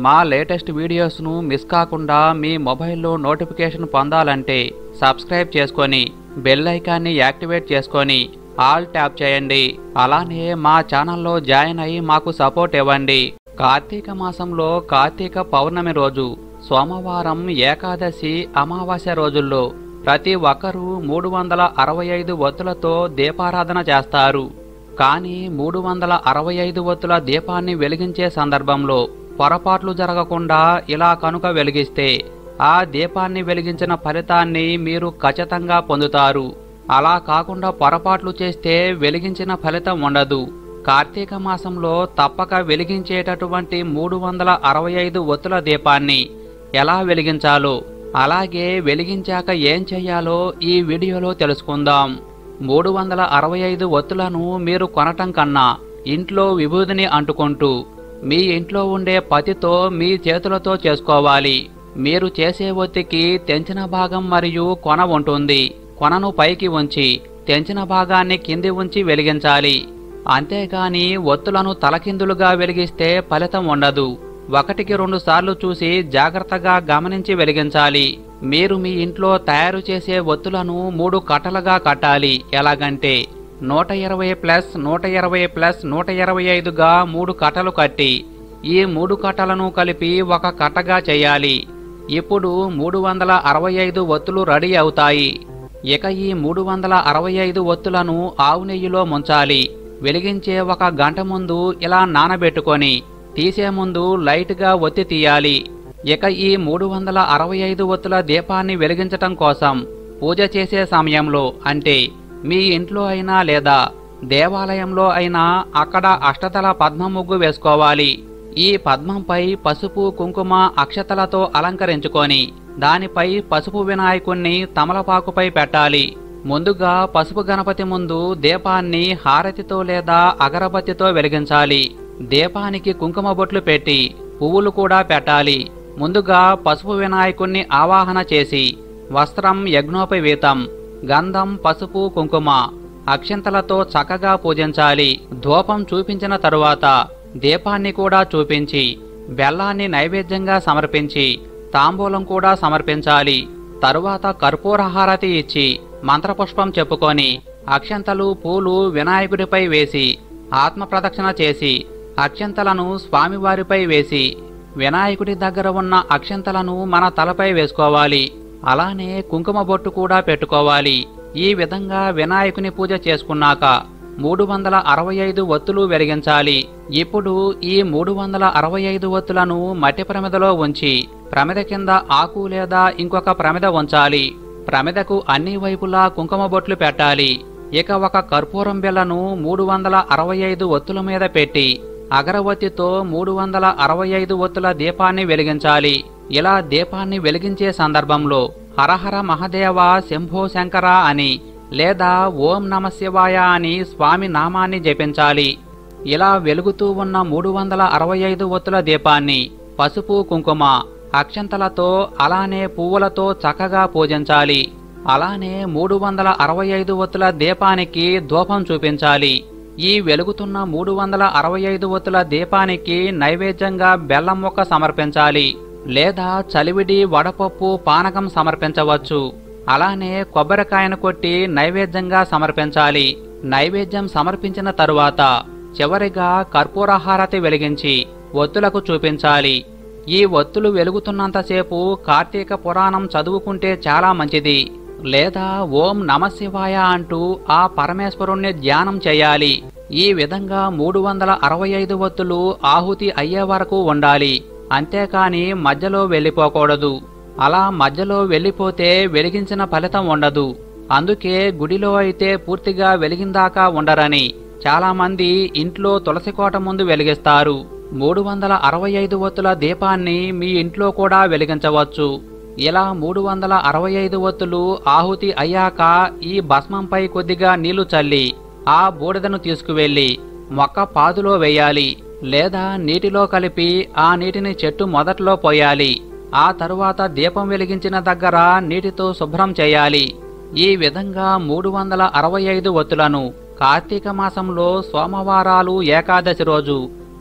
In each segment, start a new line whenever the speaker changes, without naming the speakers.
మా latest వీడియోస్ను miss కాకుండా మీ మొబైల్లో నోటిఫికేషన్ పొందాలంటే సబ్స్క్రైబ్ చేసుకొని బెల్ ఐకాన్ని యాక్టివేట్ చేసుకొని ఆల్ ట్యాప్ చేయండి అలానే మా ఛానల్లో జాయిన్ అయ్యి మాకు సపోర్ట్ ఇవ్వండి కార్తీక మాసంలో కార్తీక పౌర్ణమి రోజు సోమవారం ఏకాదశి అమావాస్య రోజుల్లో ప్రతి ఒక్కరూ మూడు వందల అరవై ఐదు ఒత్తులతో దీపారాధన చేస్తారు కానీ మూడు వందల అరవై ఐదు ఒత్తుల దీపాన్ని వెలిగించే సందర్భంలో పొరపాట్లు జరగకుండా ఇలా కనుక వెలిగిస్తే ఆ దీపాన్ని వెలిగించిన ఫలితాన్ని మీరు ఖచ్చితంగా పొందుతారు అలా కాకుండా పొరపాట్లు చేస్తే వెలిగించిన ఫలితం ఉండదు కార్తీక మాసంలో తప్పక వెలిగించేటటువంటి మూడు వందల అరవై ఐదు ఒత్తుల దీపాన్ని ఎలా వెలిగించాలో అలాగే వెలిగించాక ఏం చెయ్యాలో ఈ వీడియోలో తెలుసుకుందాం మూడు వందల అరవై ఐదు ఒత్తులను మీరు కొనటం కన్నా ఇంట్లో విభూదిని అంటుకుంటూ మీ ఇంట్లో ఉండే పతితో మీ చేతులతో చేసుకోవాలి మీరు చేసే ఒత్తికి తెంచిన భాగం మరియు కొన ఉంటుంది కొనను పైకి ఉంచి తెంచిన భాగాన్ని కింది ఉంచి వెలిగించాలి అంతేగాని ఒత్తులను తలకిందులుగా వెలిగిస్తే ఫలితం ఉండదు ఒకటికి రెండు సార్లు చూసి జాగ్రత్తగా గమనించి వెలిగించాలి మీరు మీ ఇంట్లో తయారు చేసే ఒత్తులను మూడు కట్టలుగా కట్టాలి ఎలాగంటే నూట ఇరవై ప్లస్ నూట ఇరవై ప్లస్ నూట ఇరవై ఐదుగా మూడు కట్టలు కట్టి ఈ మూడు కట్టలను కలిపి ఒక కట్టగా చేయాలి ఇప్పుడు మూడు వందల అరవై ఐదు ఒత్తులు రెడీ అవుతాయి ఇక ఈ మూడు వందల అరవై ఐదు ఒత్తులను ఆవు నెయ్యిలో ముంచాలి వెలిగించే ఒక గంట ముందు ఇలా నానబెట్టుకొని తీసే ముందు లైట్గా ఒత్తి తీయాలి ఇక ఈ మూడు వందల అరవై ఐదు ఒత్తుల దీపాన్ని వెలిగించటం కోసం పూజ చేసే సమయంలో అంటే మీ ఇంట్లో అయినా లేదా దేవాలయంలో అయినా అక్కడ అష్టదళ పద్మ ముగ్గు వేసుకోవాలి ఈ పద్మంపై పసుపు కుంకుమ అక్షతలతో అలంకరించుకొని దానిపై పసుపు వినాయకుణ్ణి తమలపాకుపై పెట్టాలి ముందుగా పసుపు గణపతి ముందు దీపాన్ని హారతితో లేదా అగరబత్తితో వెలిగించాలి దీపానికి కుంకుమ బొట్లు పెట్టి పువ్వులు కూడా పెట్టాలి ముందుగా పసుపు వినాయకుణ్ణి ఆవాహన చేసి వస్త్రం యజ్ఞోపవీతం గంధం పసుపు కుంకుమ అక్షంతలతో చక్కగా పూజించాలి ధూపం చూపించిన తరువాత దీపాన్ని కూడా చూపించి బెల్లాన్ని నైవేద్యంగా సమర్పించి తాంబూలం కూడా సమర్పించాలి తరువాత కర్పూర హారతి ఇచ్చి మంత్రపుష్పం చెప్పుకొని అక్షంతలు పూలు వినాయకుడిపై వేసి ఆత్మ ప్రదక్షిణ చేసి అక్షంతలను స్వామివారిపై వేసి వినాయకుడి దగ్గర ఉన్న అక్షంతలను మన తలపై వేసుకోవాలి అలానే కుంకుమ బొట్టు కూడా పెట్టుకోవాలి ఈ విధంగా వినాయకుని పూజ చేసుకున్నాక మూడు వందల అరవై ఐదు ఒత్తులు వెలిగించాలి ఇప్పుడు ఈ మూడు వందల అరవై ఐదు ఒత్తులను మట్టి ప్రమిదలో ఉంచి ప్రమిద కింద ఆకు లేదా ఇంకొక ప్రమిద ఉంచాలి ప్రమిదకు అన్ని వైపులా కుంకుమ బొట్లు పెట్టాలి ఇక ఒక కర్పూరం బిళ్ళను మూడు వందల అరవై ఐదు ఒత్తుల మీద పెట్టి అగరవత్తితో మూడు వందల అరవై ఐదు ఒత్తుల దీపాన్ని వెలిగించాలి ఇలా దీపాన్ని వెలిగించే సందర్భంలో హరహర మహదేవ శంభో శంకర అని లేదా ఓం నమ శివాయ అని స్వామి నామాన్ని జపించాలి ఇలా వెలుగుతూ ఉన్న మూడు వందల అరవై ఐదు ఒత్తుల దీపాన్ని పసుపు కుంకుమ అక్షంతలతో అలానే పువ్వులతో చక్కగా పూజించాలి అలానే మూడు వందల అరవై ఐదు ఒత్తుల దీపానికి ధూపం చూపించాలి ఈ వెలుగుతున్న మూడు వందల అరవై ఐదు ఒత్తుల దీపానికి నైవేద్యంగా బెల్లం మొక్క సమర్పించాలి లేదా చలివిడి వడపప్పు పానకం సమర్పించవచ్చు అలానే కొబ్బరికాయను కొట్టి నైవేద్యంగా సమర్పించాలి నైవేద్యం సమర్పించిన తరువాత చివరిగా కర్పూరహారతి వెలిగించి ఒత్తులకు చూపించాలి ఈ ఒత్తులు వెలుగుతున్నంతసేపు కార్తీక పురాణం చదువుకుంటే చాలా మంచిది లేదా ఓం నమశివాయ అంటూ ఆ పరమేశ్వరుణ్ణి ధ్యానం చేయాలి ఈ విధంగా మూడు వందల అరవై ఐదు ఒత్తులు ఆహుతి అయ్యే వరకు ఉండాలి అంతేకాని మధ్యలో వెళ్ళిపోకూడదు అలా మధ్యలో వెళ్ళిపోతే వెలిగించిన ఫలితం ఉండదు అందుకే గుడిలో అయితే పూర్తిగా వెలిగిందాకా ఉండరని చాలామంది ఇంట్లో తులసి కోట ముందు వెలిగిస్తారు మూడు వందల అరవై ఐదు ఒత్తుల దీపాన్ని మీ ఇంట్లో కూడా వెలిగించవచ్చు ఇలా మూడు వందల అరవై ఐదు ఒత్తులు ఆహుతి అయ్యాక ఈ భస్మంపై కొద్దిగా నీళ్లు చల్లి ఆ బూడిదను తీసుకువెళ్లి మొక్క పాదులో వేయాలి లేదా నీటిలో కలిపి ఆ నీటిని చెట్టు మొదట్లో పోయాలి ఆ తరువాత దీపం వెలిగించిన దగ్గర నీటితో శుభ్రం చేయాలి ఈ విధంగా మూడు వందల అరవై ఐదు ఒత్తులను కార్తీక మాసంలో సోమవారాలు ఏకాదశి రోజు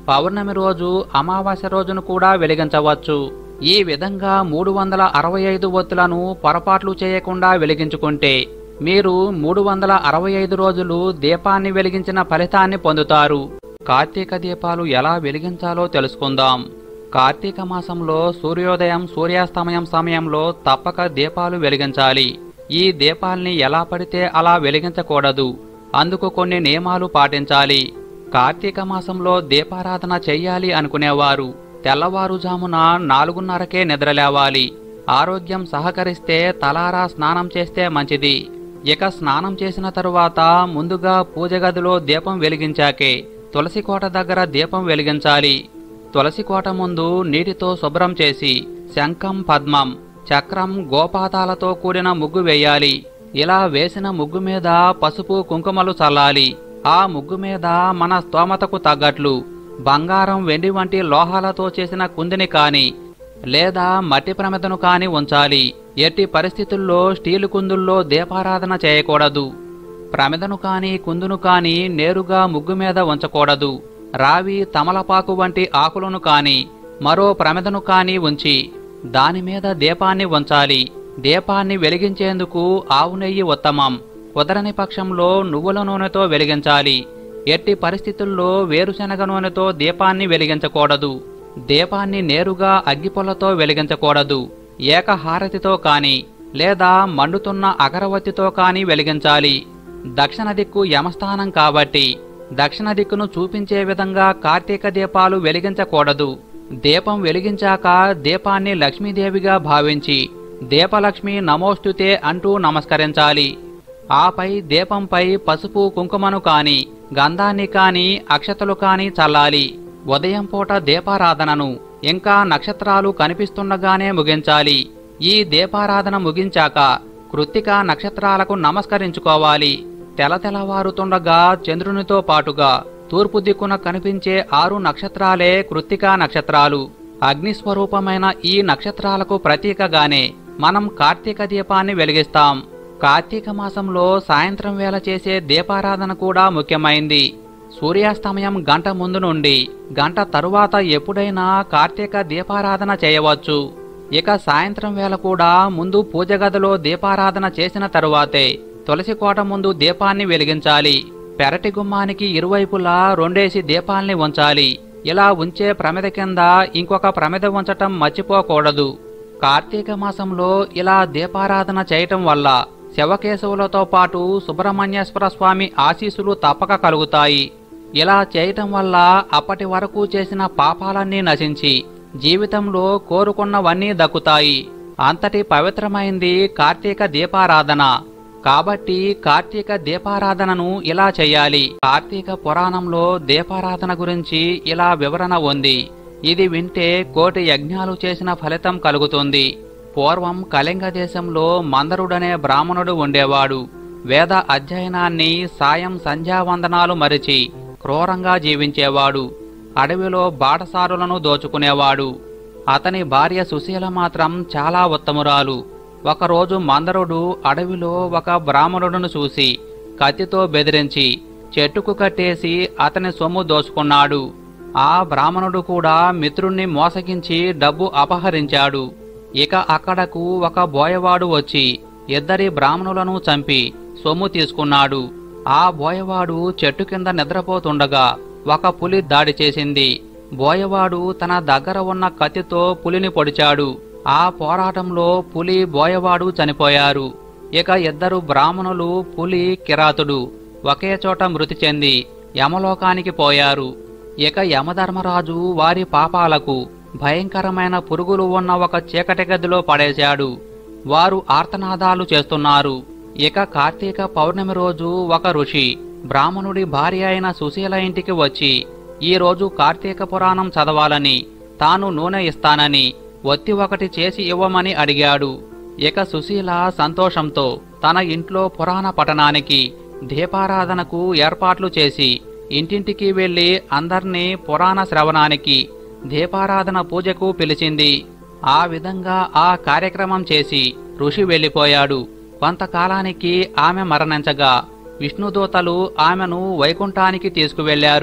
పౌర్ణమి రోజు అమావాస్య రోజును కూడా వెలిగించవచ్చు ఈ విధంగా మూడు వందల అరవై ఐదు ఒత్తులను పొరపాట్లు చేయకుండా వెలిగించుకుంటే మీరు మూడు వందల అరవై ఐదు రోజులు దీపాన్ని వెలిగించిన ఫలితాన్ని పొందుతారు కార్తీక దీపాలు ఎలా వెలిగించాలో తెలుసుకుందాం కార్తీక మాసంలో సూర్యోదయం సూర్యాస్తమయం సమయంలో తప్పక దీపాలు వెలిగించాలి ఈ దీపాల్ని ఎలా పడితే అలా వెలిగించకూడదు అందుకు కొన్ని నియమాలు పాటించాలి కార్తీక మాసంలో దీపారాధన చెయ్యాలి అనుకునేవారు తెల్లవారుజామున నాలుగున్నరకే నిద్రలేవాలి ఆరోగ్యం సహకరిస్తే తలారా స్నానం చేస్తే మంచిది ఇక స్నానం చేసిన తరువాత ముందుగా పూజ గదిలో దీపం వెలిగించాకే తులసి కోట దగ్గర దీపం వెలిగించాలి తులసి కోట ముందు నీటితో శుభ్రం చేసి శంఖం పద్మం చక్రం గోపాతాలతో కూడిన ముగ్గు వేయాలి ఇలా వేసిన ముగ్గు మీద పసుపు కుంకుమలు చల్లాలి ఆ ముగ్గు మీద మన స్తోమతకు తగ్గట్లు బంగారం వెండి వంటి లోహాలతో చేసిన కుందిని కాని లేదా మట్టి ప్రమిదను కాని ఉంచాలి ఎట్టి పరిస్థితుల్లో స్టీలు కుందుల్లో దీపారాధన చేయకూడదు ప్రమిదను కాని కుందును కాని నేరుగా ముగ్గు మీద ఉంచకూడదు రావి తమలపాకు వంటి ఆకులను కాని మరో ప్రమిదను కాని ఉంచి దాని మీద దీపాన్ని ఉంచాలి దీపాన్ని వెలిగించేందుకు ఆవు నెయ్యి ఉత్తమం కుదరని పక్షంలో నువ్వుల నూనెతో వెలిగించాలి ఎట్టి పరిస్థితుల్లో వేరుశనగ నూనెతో దీపాన్ని వెలిగించకూడదు దీపాన్ని నేరుగా అగ్గిపొల్లతో వెలిగించకూడదు ఏకహారతితో కాని లేదా మండుతున్న అగరవత్తితో కాని వెలిగించాలి దక్షిణ దిక్కు యమస్థానం కాబట్టి దక్షిణ దిక్కును చూపించే విధంగా కార్తీక దీపాలు వెలిగించకూడదు దీపం వెలిగించాక దీపాన్ని లక్ష్మీదేవిగా భావించి దీపలక్ష్మి నమోస్తుతే అంటూ నమస్కరించాలి ఆపై దీపంపై పసుపు కుంకుమను కాని గంధాన్ని కాని అక్షతలు కాని చల్లాలి ఉదయం పూట దీపారాధనను ఇంకా నక్షత్రాలు కనిపిస్తుండగానే ముగించాలి ఈ దీపారాధన ముగించాక కృత్తిక నక్షత్రాలకు నమస్కరించుకోవాలి తెల తెలవారుతుండగా చంద్రునితో పాటుగా తూర్పు దిక్కున కనిపించే ఆరు నక్షత్రాలే కృత్తికా నక్షత్రాలు అగ్నిస్వరూపమైన ఈ నక్షత్రాలకు ప్రతీకగానే మనం కార్తీక దీపాన్ని వెలిగిస్తాం కార్తీక మాసంలో సాయంత్రం వేళ చేసే దీపారాధన కూడా ముఖ్యమైంది సూర్యాస్తమయం గంట ముందు నుండి గంట తరువాత ఎప్పుడైనా కార్తీక దీపారాధన చేయవచ్చు ఇక సాయంత్రం వేళ కూడా ముందు పూజ గదిలో దీపారాధన చేసిన తరువాతే తులసి కోట ముందు దీపాన్ని వెలిగించాలి పెరటి గుమ్మానికి ఇరువైపులా రెండేసి దీపాల్ని ఉంచాలి ఇలా ఉంచే ప్రమిద కింద ఇంకొక ప్రమిద ఉంచటం మర్చిపోకూడదు కార్తీక మాసంలో ఇలా దీపారాధన చేయటం వల్ల శివకేశవులతో పాటు సుబ్రహ్మణ్యేశ్వర స్వామి ఆశీస్సులు తప్పక కలుగుతాయి ఇలా చేయటం వల్ల అప్పటి వరకు చేసిన పాపాలన్నీ నశించి జీవితంలో కోరుకున్నవన్నీ దక్కుతాయి అంతటి పవిత్రమైంది కార్తీక దీపారాధన కాబట్టి కార్తీక దీపారాధనను ఇలా చేయాలి కార్తీక పురాణంలో దీపారాధన గురించి ఇలా వివరణ ఉంది ఇది వింటే కోటి యజ్ఞాలు చేసిన ఫలితం కలుగుతుంది పూర్వం కళింగ దేశంలో మందరుడనే బ్రాహ్మణుడు ఉండేవాడు వేద అధ్యయనాన్ని సాయం సంధ్యావందనాలు మరిచి క్రూరంగా జీవించేవాడు అడవిలో బాటసారులను దోచుకునేవాడు అతని భార్య సుశీల మాత్రం చాలా ఉత్తమురాలు ఒకరోజు మందరుడు అడవిలో ఒక బ్రాహ్మణుడును చూసి కత్తితో బెదిరించి చెట్టుకు కట్టేసి అతని సొమ్ము దోచుకున్నాడు ఆ బ్రాహ్మణుడు కూడా మిత్రుణ్ణి మోసగించి డబ్బు అపహరించాడు ఇక అక్కడకు ఒక బోయవాడు వచ్చి ఇద్దరి బ్రాహ్మణులను చంపి సొమ్ము తీసుకున్నాడు ఆ బోయవాడు చెట్టు కింద నిద్రపోతుండగా ఒక పులి దాడి చేసింది బోయవాడు తన దగ్గర ఉన్న కత్తితో పులిని పొడిచాడు ఆ పోరాటంలో పులి బోయవాడు చనిపోయారు ఇక ఇద్దరు బ్రాహ్మణులు పులి కిరాతుడు ఒకే చోట మృతి చెంది యమలోకానికి పోయారు ఇక యమధర్మరాజు వారి పాపాలకు భయంకరమైన పురుగులు ఉన్న ఒక చీకటి గదిలో పడేశాడు వారు ఆర్తనాదాలు చేస్తున్నారు ఇక కార్తీక పౌర్ణమి రోజు ఒక ఋషి బ్రాహ్మణుడి భార్య అయిన సుశీల ఇంటికి వచ్చి ఈ రోజు కార్తీక పురాణం చదవాలని తాను నూనె ఇస్తానని ఒత్తి ఒకటి చేసి ఇవ్వమని అడిగాడు ఇక సుశీల సంతోషంతో తన ఇంట్లో పురాణ పఠనానికి దీపారాధనకు ఏర్పాట్లు చేసి ఇంటింటికి వెళ్లి అందర్నీ పురాణ శ్రవణానికి దీపారాధన పూజకు పిలిచింది ఆ విధంగా ఆ కార్యక్రమం చేసి ఋషి వెళ్ళిపోయాడు కొంతకాలానికి ఆమె మరణించగా విష్ణుదూతలు ఆమెను వైకుంఠానికి తీసుకువెళ్లారు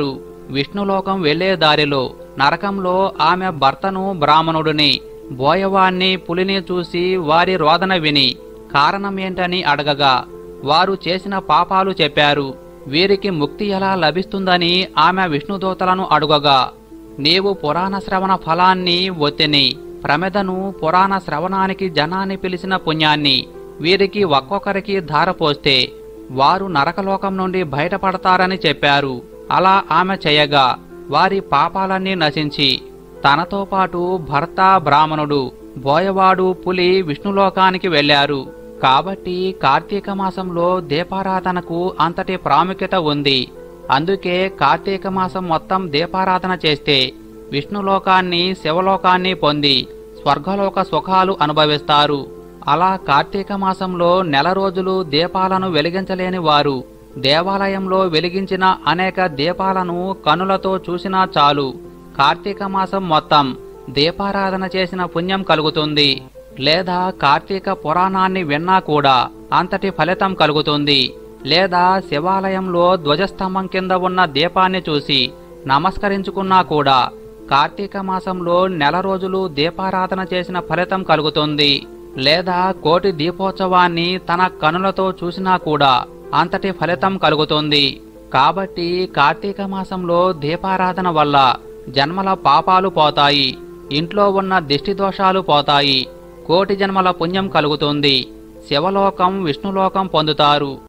విష్ణులోకం వెళ్లే దారిలో నరకంలో ఆమె భర్తను బ్రాహ్మణుడిని బోయవాణ్ణి పులిని చూసి వారి రోదన విని కారణం ఏంటని అడగగా వారు చేసిన పాపాలు చెప్పారు వీరికి ముక్తి ఎలా లభిస్తుందని ఆమె విష్ణుదూతలను అడుగగా నీవు పురాణ శ్రవణ ఫలాన్ని ఒత్తిని ప్రమెదను పురాణ శ్రవణానికి జనాన్ని పిలిచిన పుణ్యాన్ని వీరికి ఒక్కొక్కరికి ధారపోస్తే వారు నరకలోకం నుండి బయటపడతారని చెప్పారు అలా ఆమె చేయగా వారి పాపాలన్నీ నశించి తనతో పాటు భర్త బ్రాహ్మణుడు బోయవాడు పులి విష్ణులోకానికి వెళ్లారు కాబట్టి కార్తీక మాసంలో దీపారాధనకు అంతటి ప్రాముఖ్యత ఉంది అందుకే కార్తీక మాసం మొత్తం దీపారాధన చేస్తే విష్ణులోకాన్ని శివలోకాన్ని పొంది స్వర్గలోక సుఖాలు అనుభవిస్తారు అలా కార్తీక మాసంలో నెల రోజులు దీపాలను వెలిగించలేని వారు దేవాలయంలో వెలిగించిన అనేక దీపాలను కనులతో చూసినా చాలు కార్తీక మాసం మొత్తం దీపారాధన చేసిన పుణ్యం కలుగుతుంది లేదా కార్తీక పురాణాన్ని విన్నా కూడా అంతటి ఫలితం కలుగుతుంది లేదా శివాలయంలో ధ్వజస్తంభం కింద ఉన్న దీపాన్ని చూసి నమస్కరించుకున్నా కూడా కార్తీక మాసంలో నెల రోజులు దీపారాధన చేసిన ఫలితం కలుగుతుంది లేదా కోటి దీపోత్సవాన్ని తన కనులతో చూసినా కూడా అంతటి ఫలితం కలుగుతుంది కాబట్టి కార్తీక మాసంలో దీపారాధన వల్ల జన్మల పాపాలు పోతాయి ఇంట్లో ఉన్న దిష్టి దోషాలు పోతాయి కోటి జన్మల పుణ్యం కలుగుతుంది శివలోకం విష్ణులోకం పొందుతారు